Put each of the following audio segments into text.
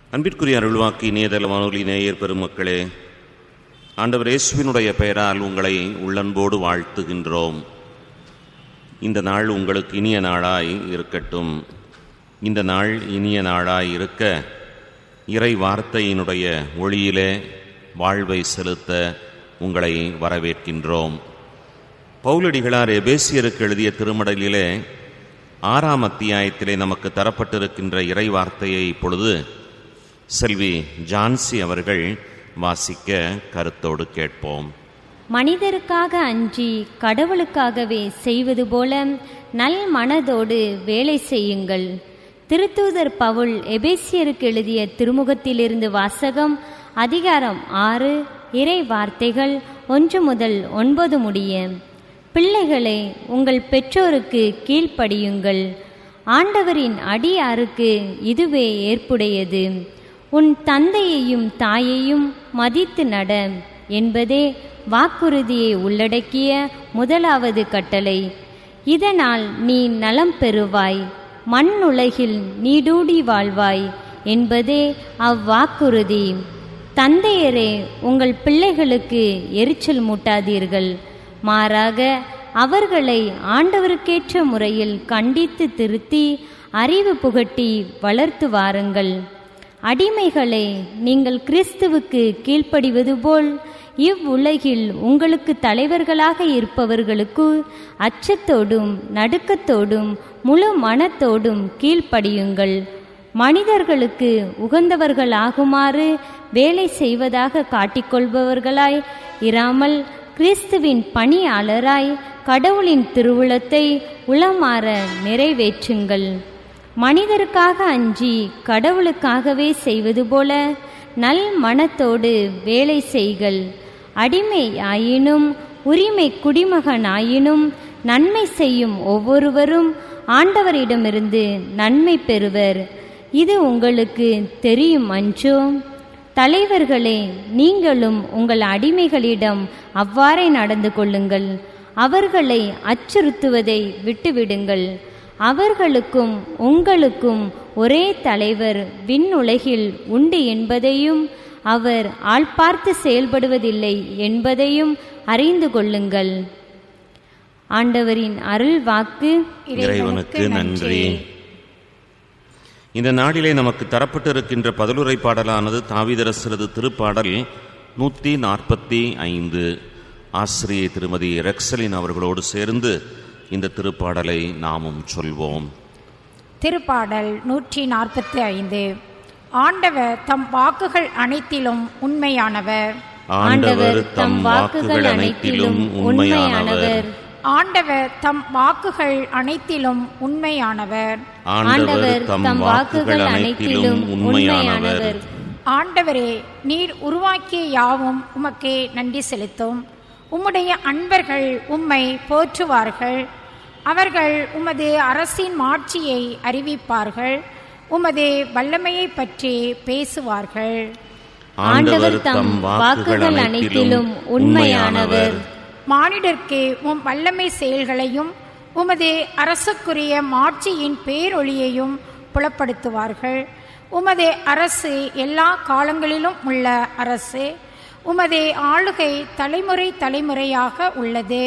அன்பிற்குரிய அருள்வாக்கு இணையதள வானொலி நேயர் பெருமக்களே ஆண்டவர் இயேசுவினுடைய பெயரால் உங்களை உள்ளன்போடு வாழ்த்துகின்றோம் இந்த நாள் உங்களுக்கு இனிய நாளாய் இருக்கட்டும் இந்த நாள் இனிய நாளாய் இருக்க இறை வார்த்தையினுடைய ஒளியிலே வாழ்வை செலுத்த உங்களை வரவேற்கின்றோம் பவுலடிகளார் எபேசியருக்கு எழுதிய திருமடலிலே ஆறாம் அத்தியாயத்திலே நமக்கு தரப்பட்டிருக்கின்ற இறை வார்த்தையை இப்பொழுது செல்வி ஜான்சி அவர்கள் வாசிக்க கருத்தோடு கேட்போம் மனிதருக்காக அஞ்சி கடவுளுக்காகவே செய்வது போல நல் மனதோடு வேலை செய்யுங்கள் திருத்தூதர் பவுல் எபேசியருக்கு எழுதிய திருமுகத்திலிருந்து வாசகம் அதிகாரம் ஆறு இறை வார்த்தைகள் ஒன்று முதல் ஒன்பது முடிய பிள்ளைகளே உங்கள் பெற்றோருக்கு கீழ்ப்படியுங்கள் ஆண்டவரின் அடியாருக்கு இதுவே ஏற்புடையது உன் தந்தையையும் தாயையும் மதித்து நட என்பதே வாக்குறுதியை உள்ளடக்கிய முதலாவது கட்டளை இதனால் நீ நலம் பெறுவாய் மண் உலகில் நீடூடி வாழ்வாய் என்பதே அவ்வாக்குறுதி தந்தையரே உங்கள் பிள்ளைகளுக்கு எரிச்சல் மூட்டாதீர்கள் மாறாக அவர்களை ஆண்டவருக்கேற்ற முறையில் கண்டித்து திருத்தி அறிவு புகட்டி வளர்த்து வாருங்கள் அடிமைகளே நீங்கள் கிறிஸ்துவுக்கு கீழ்ப்படிவது போல் இவ்வுலகில் உங்களுக்கு தலைவர்களாக இருப்பவர்களுக்கு அச்சத்தோடும் நடுக்கத்தோடும் முழு மனத்தோடும் கீழ்ப்படியுங்கள் மனிதர்களுக்கு உகந்தவர்களாகுமாறு வேலை செய்வதாக காட்டிக்கொள்பவர்களாய் இராமல் கிறிஸ்துவின் பணியாளராய் கடவுளின் திருவுளத்தை உளமாற நிறைவேற்றுங்கள் மனிதருக்காக அஞ்சி கடவுளுக்காகவே செய்வது போல நல் மனத்தோடு வேலை செய்கள் அடிமை ஆயினும் உரிமை குடிமகனாயினும் நன்மை செய்யும் ஒவ்வொருவரும் ஆண்டவரிடமிருந்து நன்மை பெறுவர் இது உங்களுக்கு தெரியும் அன்றோ தலைவர்களே நீங்களும் உங்கள் அடிமைகளிடம் அவ்வாறே நடந்து கொள்ளுங்கள் அவர்களை அச்சுறுத்துவதை விட்டுவிடுங்கள் அவர்களுக்கும் உங்களுக்கும் ஒரே தலைவர் விண்ணுலகில் உண்டு என்பதையும் அவர் ஆள் பார்த்து செயல்படுவதில்லை என்பதையும் அறிந்து கொள்ளுங்கள் ஆண்டவரின் அருள் வாக்கு இறைவனுக்கு நன்றி இந்த நாளிலே நமக்கு தரப்பட்டிருக்கின்ற பதிலுரை பாடலானது தாவிதரசரது திருப்பாடல் நூற்றி நாற்பத்தி ஐந்து ஆசிரியை திருமதி ரெக்ஸலின் அவர்களோடு சேர்ந்து இந்த திருப்பாடலை நாமும் சொல்வோம் திருப்பாடல் நூற்றி நாற்பத்தி ஐந்து ஆண்டவர் தம் வாக்குகள் அனைத்திலும் உண்மையானவர் ஆண்டவர் தம் வாக்குகள் அனைத்திலும் உண்மையானவர் ஆண்டவர் தம் வாக்குகள் அனைத்திலும் உண்மையானவர் ஆண்டவர் தம் வாக்குகள் அனைத்திலும் உண்மையானவர் ஆண்டவரே நீர் உருவாக்கிய யாவும் உமக்கே நன்றி செலுத்தும் உம்முடைய அன்பர்கள் உம்மை போற்றுவார்கள் அவர்கள் உமது அரசின் மாட்சியை அறிவிப்பார்கள் உமது வல்லமையை பற்றி பேசுவார்கள் ஆண்டவர் தம் வாக்குகள் அனைத்திலும் உண்மையானவர் மானிடர்க்கு உம் வல்லமை செயல்களையும் உமது அரசுக்குரிய மாட்சியின் பேரொளியையும் புலப்படுத்துவார்கள் உமது அரசு எல்லா காலங்களிலும் உள்ள அரசு உமது ஆளுகை தலைமுறை தலைமுறையாக உள்ளது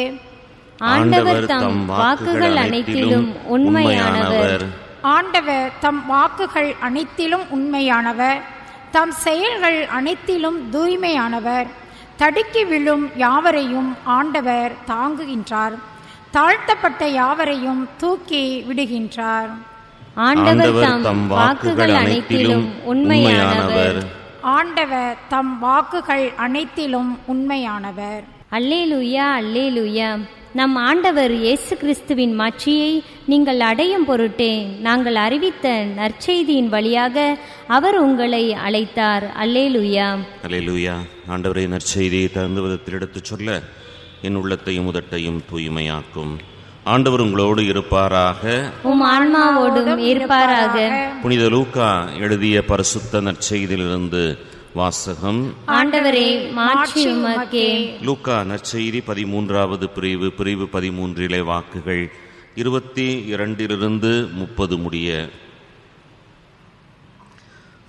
ஆண்டவர் தம் வாக்குகள் அனைத்திலும் உண்மையானவர் ஆண்டவர் தம் வாக்குகள் அனைத்திலும் உண்மையானவர் தம் செயல்கள் அனைத்திலும் தூய்மையானவர் தடுக்கி விழும் யாவரையும் ஆண்டவர் தாங்குகின்றார் தாழ்த்தப்பட்ட யாவரையும் தூக்கி விடுகின்றார் ஆண்டவர் தம் வாக்குகள் அனைத்திலும் உண்மையானவர் ஆண்டவர் தம் வாக்குகள் அனைத்திலும் உண்மையானவர் அல்லேலூயா அல்லேலூயா நம் ஆண்டவர் இயேசு கிறிஸ்துவின் மாட்சியை நீங்கள் அடையும் பொருட்டே நாங்கள் அறிவித்த நற்செய்தியின் வழியாக அவர் உங்களை அழைத்தார் அல்லேலூயா அல்லேலூயா ஆண்டவரே நற்செய்தியை தகுந்த விதத்தில் எடுத்துச் சொல்ல என் உள்ளத்தையும் உதட்டையும் தூய்மையாக்கும் ஆண்டவர் உங்களோடு இருப்பாராக உம் ஆன்மாவோடும் இருப்பாராக புனித லூக்கா எழுதிய பரிசுத்த நற்செய்தியிலிருந்து வாசகம் ஆண்டவரே மாட்சி உமக்கே லூக்கா நற்செய்தி பதிமூன்றாவது பிரிவு பிரிவு பதிமூன்றிலே வாக்குகள் இருபத்தி இரண்டிலிருந்து முப்பது முடிய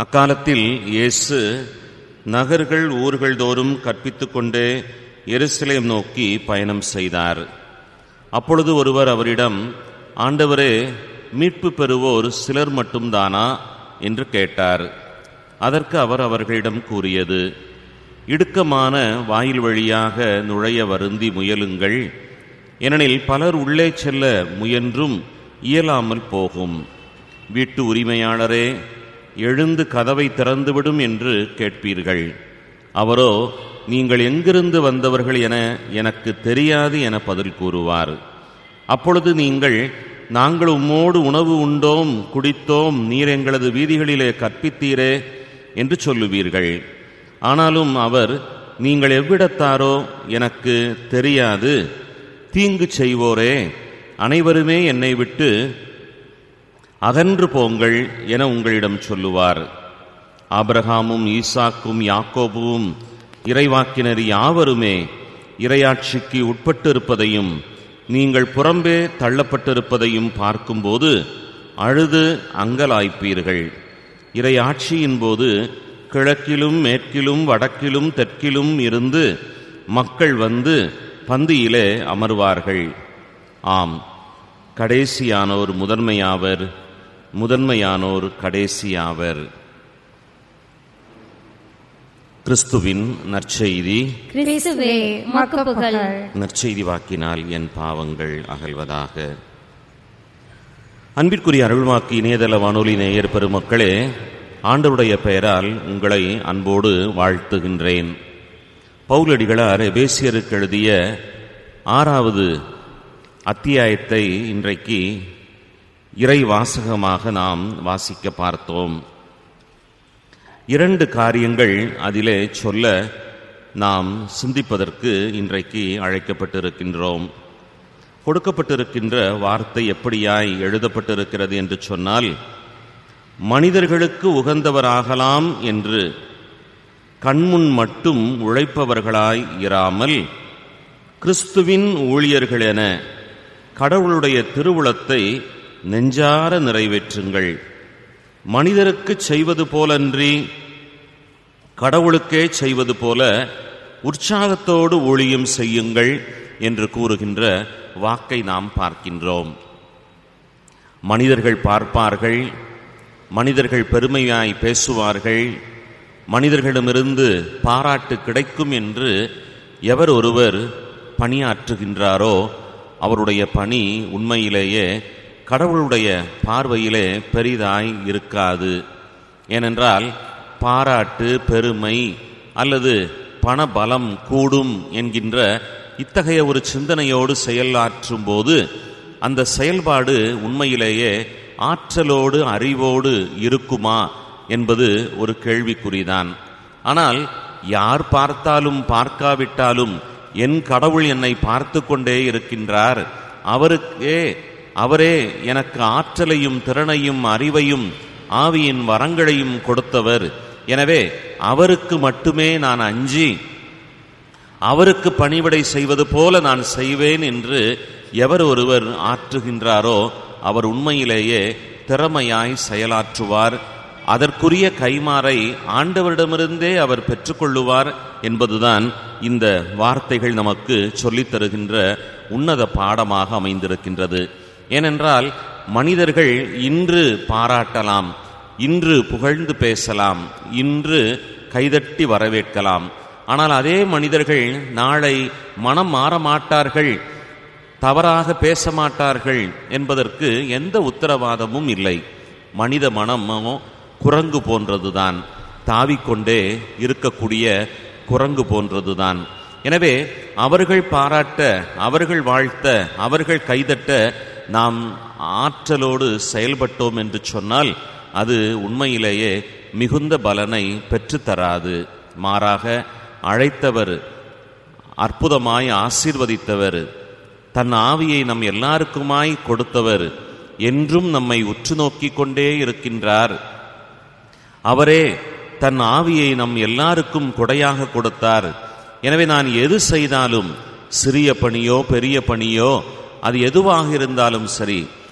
அக்காலத்தில் இயேசு நகர்கள் ஊர்கள் தோறும் கற்பித்துக் கொண்டே எருசலேம் நோக்கி பயணம் செய்தார் அப்பொழுது ஒருவர் அவரிடம் ஆண்டவரே மீட்பு பெறுவோர் சிலர் மட்டும்தானா என்று கேட்டார் அதற்கு அவர் அவர்களிடம் கூறியது இடுக்கமான வாயில் வழியாக நுழைய வருந்தி முயலுங்கள் ஏனெனில் பலர் உள்ளே செல்ல முயன்றும் இயலாமல் போகும் வீட்டு உரிமையாளரே எழுந்து கதவை திறந்துவிடும் என்று கேட்பீர்கள் அவரோ நீங்கள் எங்கிருந்து வந்தவர்கள் என எனக்கு தெரியாது என பதில் கூறுவார் அப்பொழுது நீங்கள் நாங்கள் உம்மோடு உணவு உண்டோம் குடித்தோம் நீர் எங்களது வீதிகளிலே கற்பித்தீரே என்று சொல்லுவீர்கள் ஆனாலும் அவர் நீங்கள் எவ்விடத்தாரோ எனக்கு தெரியாது தீங்கு செய்வோரே அனைவருமே என்னை விட்டு அகன்று போங்கள் என உங்களிடம் சொல்லுவார் ஆபிரகாமும் ஈசாக்கும் யாக்கோபுவும் இறைவாக்கினர் யாவருமே இரையாட்சிக்கு உட்பட்டிருப்பதையும் நீங்கள் புறம்பே தள்ளப்பட்டிருப்பதையும் பார்க்கும்போது அழுது அங்கலாய்ப்பீர்கள் இறையாட்சியின் போது கிழக்கிலும் மேற்கிலும் வடக்கிலும் தெற்கிலும் இருந்து மக்கள் வந்து பந்தியிலே அமர்வார்கள் ஆம் கடைசியானோர் முதன்மையாவர் முதன்மையானோர் கடைசியாவர் கிறிஸ்துவின் நற்செய்தி கிறிஸ்துவே உமக்கு புகழ் நற்செய்தி வாக்கினால் என் பாவங்கள் அகல்வதாக அன்பிற்குரிய அருள்வாக்கு இணையதள வானொலி நேயர் பெருமக்களே ஆண்டவருடைய பெயரால் உங்களை அன்போடு வாழ்த்துகின்றேன் பவுலடிகளார் எபேசியருக்கு எழுதிய ஆறாவது அத்தியாயத்தை இன்றைக்கு இறை வாசகமாக நாம் வாசிக்க பார்த்தோம் இரண்டு காரியங்கள் அதிலே சொல்ல நாம் சிந்திப்பதற்கு இன்றைக்கு அழைக்கப்பட்டிருக்கின்றோம் கொடுக்கப்பட்டிருக்கின்ற வார்த்தை எப்படியாய் எழுதப்பட்டிருக்கிறது என்று சொன்னால் மனிதர்களுக்கு உகந்தவராகலாம் என்று கண்முன் மட்டும் உழைப்பவர்களாய் இராமல் கிறிஸ்துவின் ஊழியர்கள் என கடவுளுடைய திருவுளத்தை நெஞ்சார நிறைவேற்றுங்கள் மனிதருக்கு செய்வது போலன்றி கடவுளுக்கே செய்வது போல உற்சாகத்தோடு ஊழியம் செய்யுங்கள் என்று கூறுகின்ற வாக்கை நாம் பார்க்கின்றோம் மனிதர்கள் பார்ப்பார்கள் மனிதர்கள் பெருமையாய் பேசுவார்கள் மனிதர்களிடமிருந்து பாராட்டு கிடைக்கும் என்று எவர் ஒருவர் பணியாற்றுகின்றாரோ அவருடைய பணி உண்மையிலேயே கடவுளுடைய பார்வையிலே பெரிதாய் இருக்காது ஏனென்றால் பாராட்டு பெருமை அல்லது பண பலம் கூடும் என்கின்ற இத்தகைய ஒரு சிந்தனையோடு செயலாற்றும் போது அந்த செயல்பாடு உண்மையிலேயே ஆற்றலோடு அறிவோடு இருக்குமா என்பது ஒரு கேள்விக்குறிதான் ஆனால் யார் பார்த்தாலும் பார்க்காவிட்டாலும் என் கடவுள் என்னை பார்த்து கொண்டே இருக்கின்றார் அவருக்கே அவரே எனக்கு ஆற்றலையும் திறனையும் அறிவையும் ஆவியின் வரங்களையும் கொடுத்தவர் எனவே அவருக்கு மட்டுமே நான் அஞ்சி அவருக்கு பணிவிடை செய்வது போல நான் செய்வேன் என்று எவர் ஒருவர் ஆற்றுகின்றாரோ அவர் உண்மையிலேயே திறமையாய் செயலாற்றுவார் அதற்குரிய கைமாறை ஆண்டவரிடமிருந்தே அவர் பெற்றுக்கொள்ளுவார் என்பதுதான் இந்த வார்த்தைகள் நமக்கு சொல்லித் தருகின்ற உன்னத பாடமாக அமைந்திருக்கின்றது ஏனென்றால் மனிதர்கள் இன்று பாராட்டலாம் இன்று புகழ்ந்து பேசலாம் இன்று கைதட்டி வரவேற்கலாம் ஆனால் அதே மனிதர்கள் நாளை மனம் மாற மாட்டார்கள் தவறாக பேச மாட்டார்கள் என்பதற்கு எந்த உத்தரவாதமும் இல்லை மனித மனமோ குரங்கு போன்றதுதான் தாவிக்கொண்டே இருக்கக்கூடிய குரங்கு போன்றதுதான் எனவே அவர்கள் பாராட்ட அவர்கள் வாழ்த்த அவர்கள் கைதட்ட நாம் ஆற்றலோடு செயல்பட்டோம் என்று சொன்னால் அது உண்மையிலேயே மிகுந்த பலனை பெற்றுத்தராது மாறாக அழைத்தவர் அற்புதமாய் ஆசீர்வதித்தவர் தன் ஆவியை நம் எல்லாருக்குமாய் கொடுத்தவர் என்றும் நம்மை உற்று நோக்கிக் கொண்டே இருக்கின்றார் அவரே தன் ஆவியை நம் எல்லாருக்கும் கொடையாக கொடுத்தார் எனவே நான் எது செய்தாலும் சிறிய பணியோ பெரிய பணியோ அது எதுவாக இருந்தாலும் சரி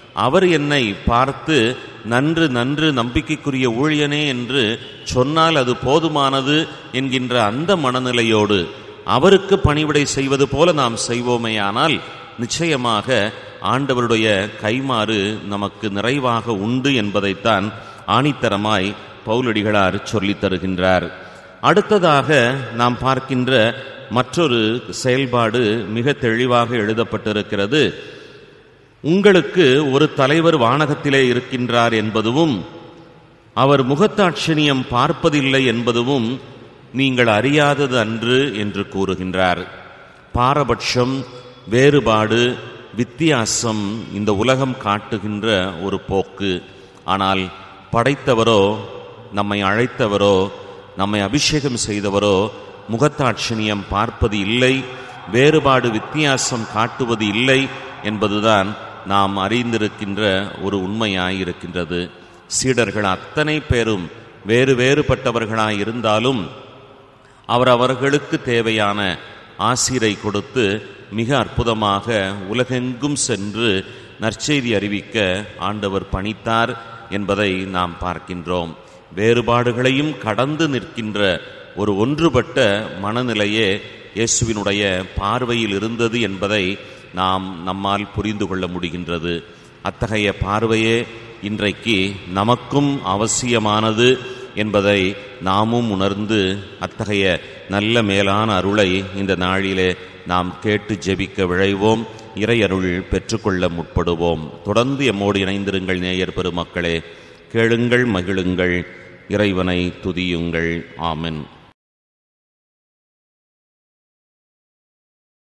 அவர் என்னை பார்த்து நன்று நன்று நம்பிக்கைக்குரிய ஊழியனே என்று சொன்னால் அது போதுமானது என்கின்ற அந்த மனநிலையோடு அவருக்கு பணிவிடை செய்வது போல நாம் செய்வோமேயானால் நிச்சயமாக ஆண்டவருடைய கைமாறு நமக்கு நிறைவாக உண்டு என்பதைத்தான் ஆணித்தரமாய் பவுலடிகளார் சொல்லித் தருகின்றார் அடுத்ததாக நாம் பார்க்கின்ற மற்றொரு செயல்பாடு மிக தெளிவாக எழுதப்பட்டிருக்கிறது உங்களுக்கு ஒரு தலைவர் வானகத்திலே இருக்கின்றார் என்பதுவும் அவர் முகத்தாட்சணியம் பார்ப்பதில்லை என்பதுவும் நீங்கள் அறியாதது அன்று என்று கூறுகின்றார் பாரபட்சம் வேறுபாடு வித்தியாசம் இந்த உலகம் காட்டுகின்ற ஒரு போக்கு ஆனால் படைத்தவரோ நம்மை அழைத்தவரோ நம்மை அபிஷேகம் செய்தவரோ முகத்தாட்சணியம் பார்ப்பது இல்லை வேறுபாடு வித்தியாசம் காட்டுவது இல்லை என்பதுதான் நாம் அறிந்திருக்கின்ற ஒரு உண்மையாயிருக்கின்றது சீடர்கள் அத்தனை பேரும் வேறு வேறுபட்டவர்களாய் இருந்தாலும் அவர் அவர்களுக்கு தேவையான ஆசிரை கொடுத்து மிக அற்புதமாக உலகெங்கும் சென்று நற்செய்தி அறிவிக்க ஆண்டவர் பணித்தார் என்பதை நாம் பார்க்கின்றோம் வேறுபாடுகளையும் கடந்து நிற்கின்ற ஒரு ஒன்றுபட்ட மனநிலையே இயேசுவினுடைய பார்வையில் இருந்தது என்பதை நாம் நம்மால் புரிந்து கொள்ள முடிகின்றது அத்தகைய பார்வையே இன்றைக்கு நமக்கும் அவசியமானது என்பதை நாமும் உணர்ந்து அத்தகைய நல்ல மேலான அருளை இந்த நாளிலே நாம் கேட்டு ஜெபிக்க விழைவோம் இறையருள் பெற்றுக்கொள்ள முற்படுவோம் தொடர்ந்து எம்மோடு இணைந்திருங்கள் நேயர் பெருமக்களே கேளுங்கள் மகிழுங்கள் இறைவனை துதியுங்கள் ஆமென்